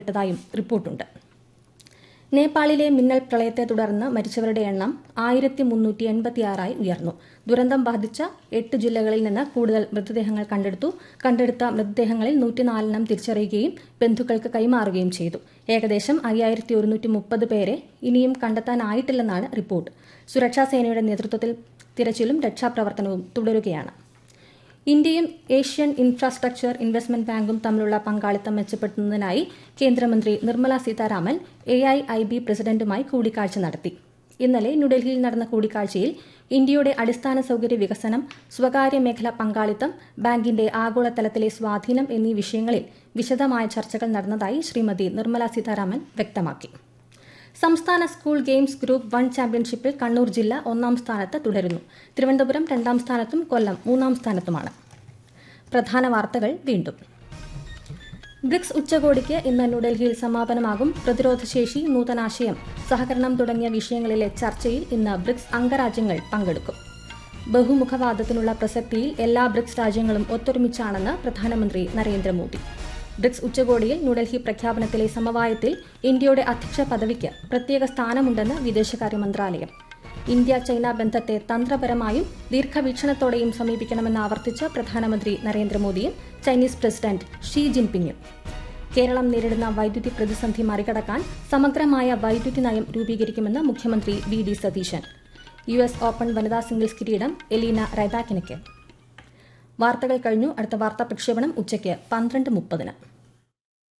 പ്പെട്ടതായും റിപ്പോർട്ടുണ്ട് നേപ്പാളിലെ മിന്നൽ പ്രളയത്തെ തുടർന്ന് മരിച്ചവരുടെ എണ്ണം ആയിരത്തി മുന്നൂറ്റി എൺപത്തിയാറായി ഉയർന്നു ദുരന്തം ബാധിച്ച എട്ട് ജില്ലകളിൽ നിന്ന് കൂടുതൽ മൃതദേഹങ്ങൾ കണ്ടെടുത്തു കണ്ടെടുത്ത മൃതദേഹങ്ങളിൽ നൂറ്റിനാലെണ്ണം തിരിച്ചറിയുകയും ബന്ധുക്കൾക്ക് കൈമാറുകയും ചെയ്തു ഏകദേശം അയ്യായിരത്തി ഒരുന്നൂറ്റി മുപ്പത് പേരെ ഇനിയും കണ്ടെത്താനായിട്ടില്ലെന്നാണ് റിപ്പോർട്ട് സുരക്ഷാ സേനയുടെ നേതൃത്വത്തിൽ തിരച്ചിലും രക്ഷാപ്രവർത്തനവും തുടരുകയാണ് ഇന്ത്യയും ഏഷ്യൻ ഇൻഫ്രാസ്ട്രക്ചർ ഇൻവെസ്റ്റ്മെന്റ് ബാങ്കും തമ്മിലുള്ള പങ്കാളിത്തം മെച്ചപ്പെടുത്തുന്നതിനായി കേന്ദ്രമന്ത്രി Nirmala Sitharaman A I I B പ്രസിഡന്റുമായി കൂടിക്കാഴ്ച നടത്തി ഇന്നലെ ന്യൂഡൽഹിയിൽ നടന്ന കൂടിക്കാഴ്ചയിൽ ഇന്ത്യയുടെ അടിസ്ഥാന സൌകര്യ വികസനം സ്വകാര്യ മേഖല പങ്കാളിത്തം ബാങ്കിന്റെ ആഗോളതലത്തിലെ സ്വാധീനം എന്നീ വിഷയങ്ങളിൽ വിശദമായ ചർച്ചകൾ നടന്നതായി ശ്രീമതി നിർമ്മല സീതാരാമൻ വ്യക്തമാക്കി സംസ്ഥാന സ്കൂൾ ഗെയിംസ് ഗ്രൂപ്പ് വൺ ചാമ്പ്യൻഷിപ്പിൽ കണ്ണൂർ ജില്ല ഒന്നാം സ്ഥാനത്ത് തുടരുന്നു തിരുവനന്തപുരം രണ്ടാം സ്ഥാനത്തും കൊല്ലം മൂന്നാം സ്ഥാനത്തുമാണ് പ്രധാന വാർത്തകൾ വീണ്ടും ബ്രിക്സ് ഉച്ചകോടിക്ക് ഇന്ന് ന്യൂഡൽഹിയിൽ സമാപനമാകും പ്രതിരോധശേഷി നൂതനാശയം സഹകരണം തുടങ്ങിയ വിഷയങ്ങളിലെ ചർച്ചയിൽ ഇന്ന് ബ്രിക്സ് അംഗരാജ്യങ്ങൾ പങ്കെടുക്കും ബഹുമുഖവാദത്തിനുള്ള പ്രസക്തിയിൽ എല്ലാ ബ്രിക്സ് രാജ്യങ്ങളും ഒത്തൊരുമിച്ചാണെന്ന് പ്രധാനമന്ത്രി നരേന്ദ്രമോദി ബ്രിക്സ് ഉച്ചകോടിയിൽ ന്യൂഡൽഹി പ്രഖ്യാപനത്തിലെ സമവായത്തിൽ ഇന്ത്യയുടെ അധ്യക്ഷ പദവിക്ക് പ്രത്യേക സ്ഥാനമുണ്ടെന്ന് വിദേശകാര്യ മന്ത്രാലയം ഇന്ത്യ ചൈന ബന്ധത്തെ തന്ത്രപരമായും ദീർഘവീക്ഷണത്തോടെയും സമീപിക്കണമെന്ന് ആവർത്തിച്ച് പ്രധാനമന്ത്രി നരേന്ദ്രമോദിയും ചൈനീസ് പ്രസിഡന്റ് ഷീ ജിൻപിങ്ങും കേരളം നേരിടുന്ന വൈദ്യുതി പ്രതിസന്ധി മറികടക്കാൻ സമഗ്രമായ വൈദ്യുതി നയം രൂപീകരിക്കുമെന്ന് മുഖ്യമന്ത്രി V D Satheesan U S open വനിതാ സിംഗിൾസ് കിരീടം എലീന റൈബാക്കിനയ്ക്ക് വാർത്തകൾ കഴിഞ്ഞു അടുത്ത വാർത്താ പ്രക്ഷേപണം ഉച്ചയ്ക്ക് പന്ത്രണ്ട് മുപ്പതിന്